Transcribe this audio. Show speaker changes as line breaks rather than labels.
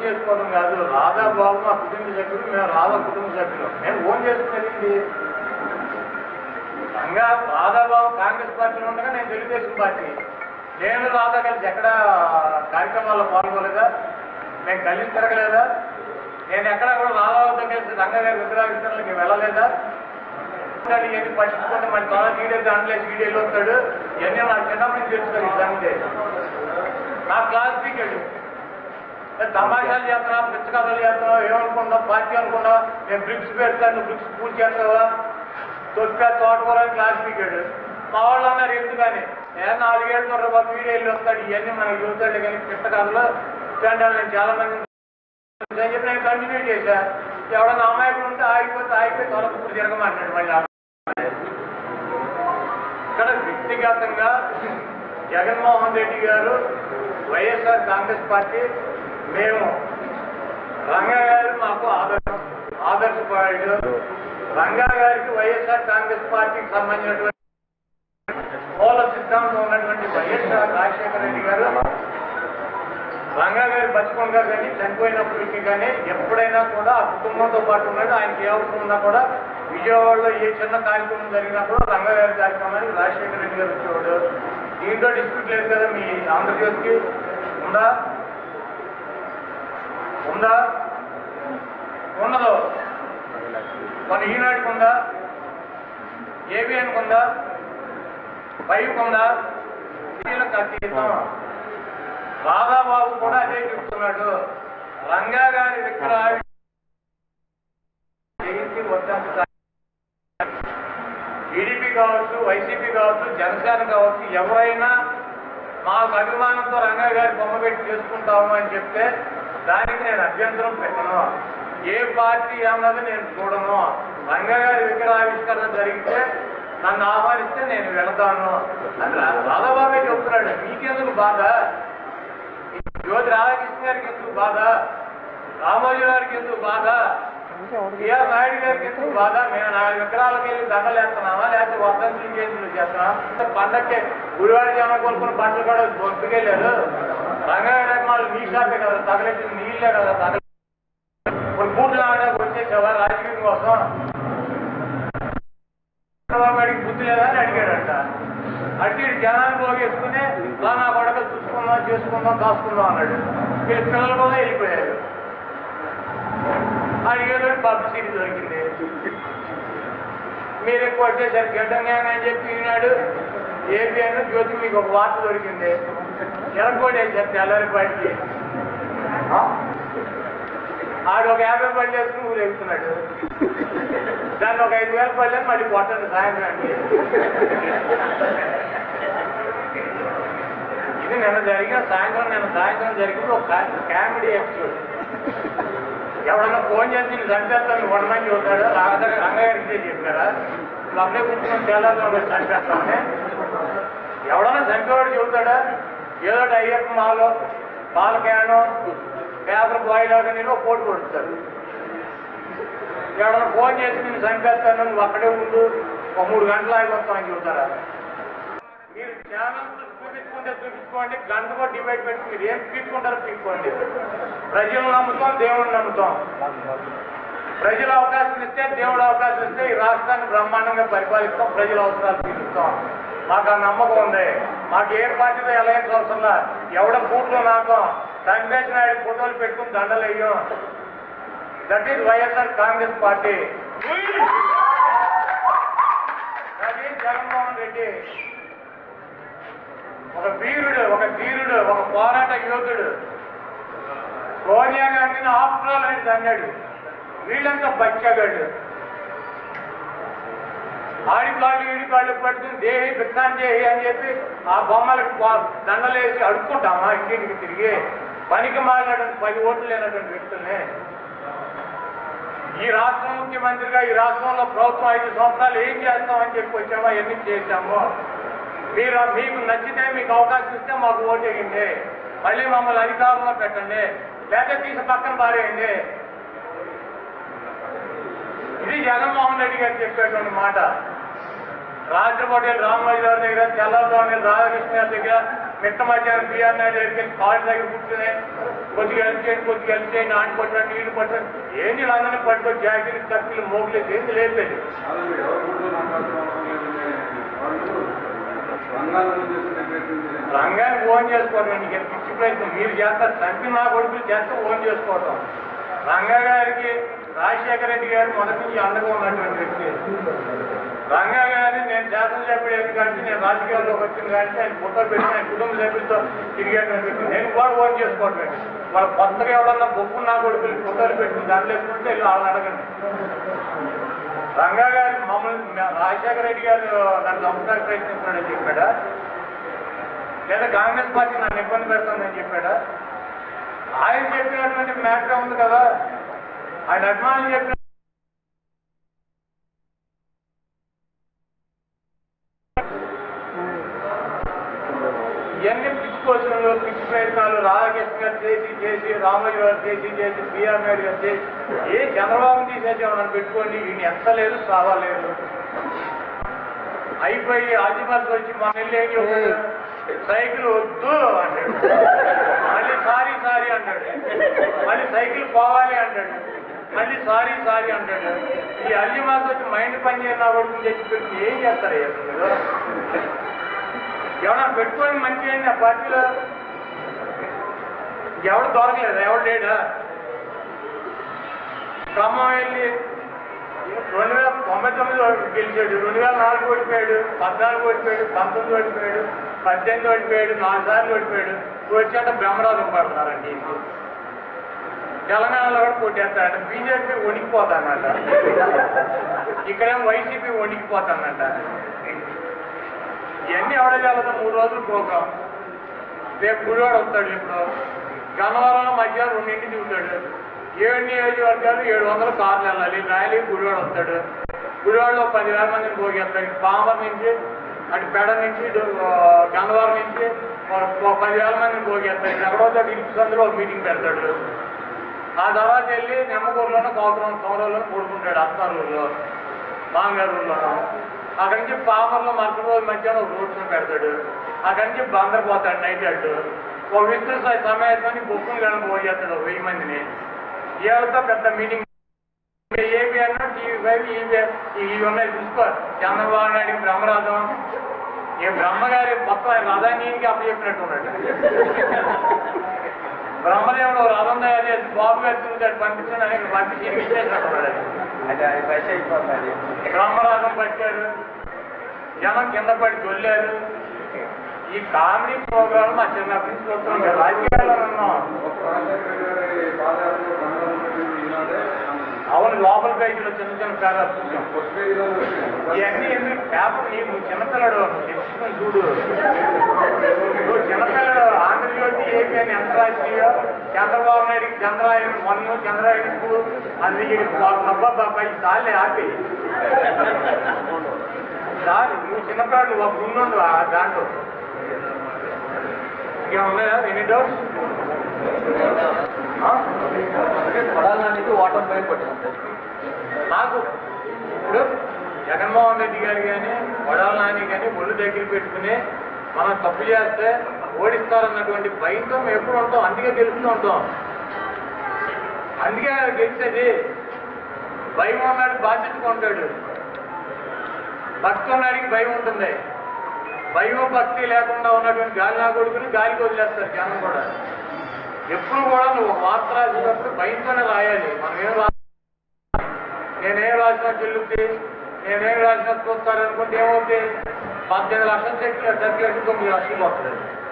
చేసుకోవడం కాదు రాధా బాబు మా కుటుంబ సభ్యులు మేము రాధా కుటుంబ సభ్యులు మేము ఓన్ చేసుకునేది రంగా రాధాబాబు కాంగ్రెస్ పార్టీలో ఉండగా నేను తెలుగుదేశం పార్టీ నేను రాధా కలిసి ఎక్కడ కార్యక్రమాల్లో పాల్గొలేదా మేము కలిసి తిరగలేదా నేను ఎక్కడ కూడా రాధాబాబుతో కలిసి రంగా గారి విగ్రహావిస్తరణకి వెళ్ళలేదా కానీ ఇవన్నీ పట్టించుకుంటే మన త్వరగా వీడియో దాంట్లో వీడియోలో వస్తాడు ఇవన్నీ నాకు చిన్నప్పటి నుంచి తెలుస్తుంది ఈ సంగతి నా క్లాస్ పీకెడ్ తమాషాలు చేస్తున్నా పిచ్చ కథలు చేస్తున్నావు ఏమనుకున్నావు పార్టీ అనుకున్నావు నేను బ్రిక్స్ పెడతాను బ్రిక్స్ పూజ చేస్తావా తొక్కా తోటకూర క్లాస్ పీకెడ్ మా వాళ్ళు అన్నారు ఎందుకని ఏ నాలుగేళ్ళు తర్వాత వీడియో వెళ్ళి వస్తాడు ఇవన్నీ మనకు చూస్తాడు కానీ పిచ్చ కథలు ఇట్లాంటి నేను చాలా మంది అని చెప్పి నేను కంటిన్యూ చేశా ఎవడన్నా అమాయకుడు ఉంటే ఆగిపోతే ఆగిపోయి తొలగప్పుడు తిరగమంటాడు మళ్ళీ ఆ ఇక్కడ వ్యక్తిగతంగా జగన్మోహన్ రెడ్డి గారు వైఎస్ఆర్ కాంగ్రెస్ పార్టీ మేము రంగా గారు మాకు ఆదర్శం ఆదర్శపాయుడు రంగా గారికి వైఎస్ఆర్ కాంగ్రెస్ పార్టీకి సంబంధించినటువంటి మూల సిద్ధాంతం ఉన్నటువంటి వైఎస్ఆర్ రాజశేఖర రెడ్డి గారు రంగా గారి బతుకుండగా కానీ చనిపోయినప్పటికీ కానీ ఎప్పుడైనా కూడా ఆ కుటుంబంతో పాటు ఉన్నాడు ఆయనకి ఏ అవసరం ఉన్నా కూడా విజయవాడలో ఏ చిన్న కార్యక్రమం జరిగినా కూడా రంగా గారి కార్యక్రమానికి రాజశేఖర రెడ్డి గారు వచ్చేవాడు దీంట్లో డిస్ప్యూట్ లేదు కదా మీ ఆంధ్రప్రదేశ్కి ఉందా ఉందా ఉండదు మన ఈనాటికి ఉందా ఏబిఎన్కి ఉందా ఫైవ్కి ఉందా వీళ్ళకి అతీతం రాధాబాబు కూడా అదే చెప్తున్నాడు రంగా గారి విగ్రహ జయంతి వద్దంత టీడీపీ కావచ్చు వైసీపీ కావచ్చు జనసేన కావచ్చు ఎవరైనా మాకు అభిమానంతో రంగా గారి బొమ్మ పెట్టి చేసుకుంటాము అని చెప్తే దానికి నేను అభ్యంతరం పెట్టను ఏ పార్టీ అన్నది నేను చూడను రంగా గారి విగ్రహావిష్కరణ జరిగితే నన్ను ఆహ్వానిస్తే నేను వెళతాను అని రా- రాధాబాబే చెప్తున్నాడు మీకెందుకు బాధ జ్యోతి రాధాకృష్ణ గారికి ఎందుకు బాధ రామోజీ గారికి ఎందుకు బాధ బిఆర్ నాయుడు గారికి ఎందుకు బాధ మేము నాలుగు విగ్రహాలకు వెళ్ళి దండలు వేస్తున్నామా లేకపోతే వర్ధంతులు కేసులు చేస్తున్నామా పండక్కి గుడివాడి జనం కొనుక్కున్న బట్టలు కూడా బొట్టుకెళ్ళారు రంగారెడ్డి మాలు నీ షాపే కదా తగలెట్టింది నీళ్ళే కదా తగల ఇప్పుడు బూట్లు ఆడడానికి వచ్చేసావా రాజకీయం కోసం చంద్రబాబు గారికి బుద్ధి లేదా అని అడిగాడంట అడిగి ఈడు జనాన్ని పోగేసుకుని లా నా కొడక చూసుకుందాం చేసుకుందాం దాచుకుందాం అన్నాడు వీళ్ళు పిల్లలు కూడా వెళ్ళిపోయారు అడిగేదో పబ్లిసిటీ దొరికింది మీరు ఎక్కువ వచ్చేసరికి గడ్డంగా అని చెప్పి ఈనాడు ఏబిఎన్ జ్యోతి మీకు ఒక వార్త దొరికింది ఎరగోడి వేసారు తెల్లారి బయటికి ఆడు ఒక యాభై పళ్ళు వేసుకుని ఊరు ఎక్కుతున్నాడు దాన్ని ఒక ఐదు వేల పళ్ళు మళ్ళీ కొట్టండి సాయంత్రానికి ఇది నిన్న జరిగిన సాయంత్రం నిన్న సాయంత్రం జరిగింది ఒక కామెడీ ఎపిసోడ్ ఎవడన్నా ఫోన్ చేసి నేను చంపేస్తాను ఉండమని చూస్తాడు రాగదగ రంగగారికి చెప్పారా నువ్వు అప్పుడే కూర్చుని తేలాలో చంపేస్తామని ఎవడన్నా చంపేవాడు చెబుతాడా ఏదో ఒకటి అయ్యప్ప మాలో పాల క్యాను పేపర్ బాయిల్ అవుతా నేను పోటీ కొడుతాడు ఎవడన్నా ఫోన్ చేసి నేను చంపేస్తాను నువ్వు అక్కడే ఉండు ఒక మూడు గంటలు ఆగిపోతామని చెబుతారా మీరు ఛానల్ చూపించుకుంటే చూపించుకోండి గంట కూడా డిబేట్ పెట్టి మీరు ఏం పీక్కుంటారో పీక్కోండి ప్రజలు నమ్ముతాం దేవుడిని నమ్ముతాం ప్రజలు అవకాశం ఇస్తే దేవుడు అవకాశం ఇస్తే ఈ రాష్ట్రాన్ని బ్రహ్మాండంగా పరిపాలిస్తాం ప్రజల అవసరాలు తీరుస్తాం మాకు ఆ నమ్మకం ఉంది మాకు ఏ పార్టీతో ఎలయన్స్ అవసరంలా ఎవడ బూట్లో నాకం చంద్రబాబు నాయుడు ఫోటోలు పెట్టుకుని దండలు వేయం that is YSR Congress party అది జగన్మోహన్ రెడ్డి ఒక వీరుడు ఒక ధీరుడు ఒక పోరాట యోధుడు సోనియా గాంధీని ఆఫ్టర్ అని అన్నాడు వీళ్ళంతా బచ్చగాడు ఆడి కాళ్ళు ఈడి కాళ్ళు పట్టుకుని దేహి బిక్కాన్ దేహి అని చెప్పి ఆ బొమ్మలకు పా- దండలేసి అడుక్కుంటామా ఇంటికి తిరిగి పనికి మారినటువంటి పది ఓట్లు లేనటువంటి వ్యక్తుల్ని ఈ రాష్ట్ర ముఖ్యమంత్రిగా ఈ రాష్ట్రంలో ప్రభుత్వం ఐదు సంవత్సరాలు ఏం చేస్తామని చెప్పి వచ్చామో ఎన్ని చేశామో మీరు మీకు నచ్చితే మీకు అవకాశం ఇస్తే మాకు ఓటేయండి మళ్ళీ మమ్మల్ని అధికారంలో పెట్టండి లేకపోతే తీసి పక్కన పారేయండి ఇది జగన్మోహన్ రెడ్డి గారు చెప్పేటువంటి మాట రాత్రి పటేల్ రామరాజు గారి దగ్గర తెల్లవారు రాధాకృష్ణ గారి దగ్గర మిట్ట మధ్యాహ్నం బిఆర్ నాయుడు దగ్గరికి వెళ్ళి కాళ్ళ దగ్గర కూర్చుని కొద్దిగా హెల్ప్ చేయండి కొద్దిగా హెల్ప్ చేయండి ఆంటి పట్టండి నీళ్ళు పట్టండి ఏంటి అందరినీ పట్టుకొని జాకెట్ కప్పులు మోగులేదు ఏంది లేదు
కాదండి, ఎవరు కూడా నాకు అర్థం అవడం లేదండి. వాళ్ళు రంగాలను చేసి నెగ్గేసింది.
రంగాన్ని ఓన్ చేసుకోవడం నీకు ఎంత పిచ్చి ప్రయత్నం మీరు చేస్తారు తండ్రి నా కొడుకులు చేస్తే ఓన్ చేసుకోవటం రంగా గారికి రాజశేఖర రెడ్డి గారు మొదటి నుంచి అండగా ఉన్నటువంటి వ్యక్తి రంగా గారిని నేను శాసనసభ్యుడు ఎందుకంటే నేను రాజకీయాల్లోకి వచ్చింది కాబట్టి ఆయన ఫోటో పెట్టి ఆయన కుటుంబ సభ్యులతో తిరిగేటువంటి వ్యక్తి నేను కూడా ఓన్ చేసుకోవటం వాళ్ళ కొత్తగా ఎవరన్నా బొప్పు నా కొడుకులు ఫోటోలు పెట్టి దాంట్లో వేసుకుంటే వెళ్ళి వాళ్ళని అడగండి రంగా గారు మమ్మల్ని రాజశేఖర రెడ్డి గారు నన్ను చంపడానికి ప్రయత్నిస్తున్నాడని చెప్పాడా లేదా కాంగ్రెస్ పార్టీ నన్ను ఇబ్బంది పెడుతుందని చెప్పాడా ఆయన చెప్పినటువంటి మ్యాటర్ ఉంది కదా ఆయన అభిమానులు చెప్పిన ఇవన్నీ పిచ్చి కోసంలో పిచ్చి ప్రయత్నాలు రాధాకృష్ణ గారు చేసి చేసి రామోజీ గారు చేసి చేసి బిఆర్ నాయుడు గారు చేసి ఏ చంద్రబాబు తీసేసి మనం పెట్టుకోండి ఈయన ఎంత లేదు సావాలేదు అయిపోయి ఆదివాసి వచ్చి మన ఇల్లు ఏం చెప్పాడు సైకిల్ వద్దు అంటాడు మళ్ళీ సారీ సారీ అంటాడు మళ్ళీ సైకిల్ పోవాలి అంటాడు మళ్ళీ సారీ సారీ అంటాడు ఈ అల్లిమాస్ వచ్చి మైండ్ పని చేయని నా కొడుకుని తెచ్చి పెట్టి ఏం చేస్తారు అసలు మీరు? ఎవరైనా పెట్టుకొని మంచి అయింది ఆ పార్టీలో ఎవడు దొరకలేదు ఎవడు లేడా ఖమ్మం వెళ్ళి రెండు వేల తొంభై తొమ్మిది వరకు గెలిచాడు రెండు వేల నాలుగు ఓడిపోయాడు పద్నాలుగు ఓడిపోయాడు పంతొమ్మిది ఓడిపోయాడు పద్దెనిమిది ఓడిపోయాడు నాలుగు సార్లు ఓడిపోయాడు వచ్చాక బ్రహ్మరాజం పడుతున్నారండి తెలంగాణలో కూడా కొట్టేస్తాడంట బీజేపీ వణికిపోతానట ఇక్కడేమో వైసీపీ వణికిపోతానంట ఇవన్నీ ఎవడే చేయాలి మూడు రోజులు ప్రోగ్రాం రేపు గుడివాడ వస్తాడు ఇప్పుడు గన్నవరం మధ్యాహ్నం రెండింటికి దిగుతాడు ఏడు నియోజకవర్గాలు ఏడు వందల కార్లు వెళ్ళాలి రాయలి గుడివాడ వస్తాడు గుడివాడలో పదివేల మందిని పోగేస్తాడు పామర్ నుంచి అటు పెడ నుంచి ఇటు, ఆ, గన్నవరం నుంచి ఒక ఒక పదివేల మందిని పోగేస్తాడు ఎక్కడో చోట ఇల్లు సందులో ఒక మీటింగ్ పెడతాడు ఆ తర్వాత వెళ్ళి నిమ్మకూరులోనో కోకరం సౌరంలో కూడుకుంటాడు అత్తారూరులో మాంగారూరులోనో అక్కడి నుంచి పామర్లో మరుసటి రోజు మధ్యాహ్నం ఒక రోడ్ షో పెడతాడు అక్కడి నుంచి బందర్ పోతాడు నైట్ అడ్డు ఒక విస్తృత సమావేశాన్ని బొక్కులు కనుక పోయేస్తాడు ఒక వెయ్యి మందిని ఏళ్ళతో పెద్ద మీటింగ్ ఏపీ అన్నా టీవీ ఫైవ్ ఈవీ ఇవి ఉన్నాయి చూసుకో చంద్రబాబు నాయుడు బ్రహ్మరాజం ఈ బ్రహ్మగారి మొత్తం ఆయన రథానికి అప్పచెప్పినట్టు ఉన్నాడు బ్రహ్మదేవుడు ఓ రథం తయారు చేసి బాబు గారు తిరుగుతాడు పంపించండి అని పంపించి ఇచ్చేసినట్టు ఉన్నాడు అది.
అది అది పైసా అయిపోతుంది
బ్రహ్మరాజం పట్టారు జనం కింద పడి దొల్లారు ఈ కామెడీ ప్రోగ్రామ్ మా చిన్నప్పటి నుంచి చూస్తున్నాం కదా, రాజకీయాల్లో ఉన్నాం
ఒక రాజశేఖర గారి పాదయాత్ర రంగాలను పెట్టింది ఈనాడే
అవును లోపల పేజీలో చిన్న చిన్న పేరాలు చూసాం
ఫస్ట్ పేజీలో వచ్చింది.
ఇవన్నీ ఎందుకు పేపర్ నీకు నువ్వు చిన్నపిల్లడు తెచ్చుకొని చూడు నువ్వు చిన్నపిల్లడు ఆంధ్రజ్యోతి ఏపీ అని ఎంత రాసియో చంద్రబాబు నాయుడికి చంద్రాయణ వన్ చంద్రాయణ టూ అందుకే అబ్బాయి చాలే ఆపి చాలు నువ్వు చిన్నపిల్లడు నువ్వు అప్పుడు ఉండు ఆ దాంట్లో ఇంకేమున్నాయా ఎనీ డౌట్స్
కొడాలనేది ఓటర్ పైన పట్టింది
నాకు ఇప్పుడు జగన్మోహన్ రెడ్డి గారు కానీ వడాల నాని కానీ ఒళ్ళు దగ్గర పెట్టుకుని మనం తప్పు చేస్తే ఓడిస్తారన్నటువంటి భయంతో మేము ఎప్పుడు ఉంటాం అందుకే గెలుస్తూ ఉంటాం అందుకే గెలిచేది భయం ఉన్నాడు బాధ్యతగా ఉంటాడు భక్తి ఉన్నాడికి భయం ఉంటుంది భయం భక్తి లేకుండా ఉన్నటువంటి గాలి నా కొడుకుని గాలికి వదిలేస్తారు జనం కూడా ఎప్పుడు కూడా నువ్వు ఒక వార్త రాసేటప్పుడు భయంతోనే రాయాలి మనం ఏం రా నేనేం రాసినా చెల్లుద్ది నేనేం రాసినా చూస్తారనుకుంటే ఏమవుతుంది పద్దెనిమిది లక్షల చెట్లు సర్క్యులేషన్ తొమ్మిది లక్షలు వస్తుంది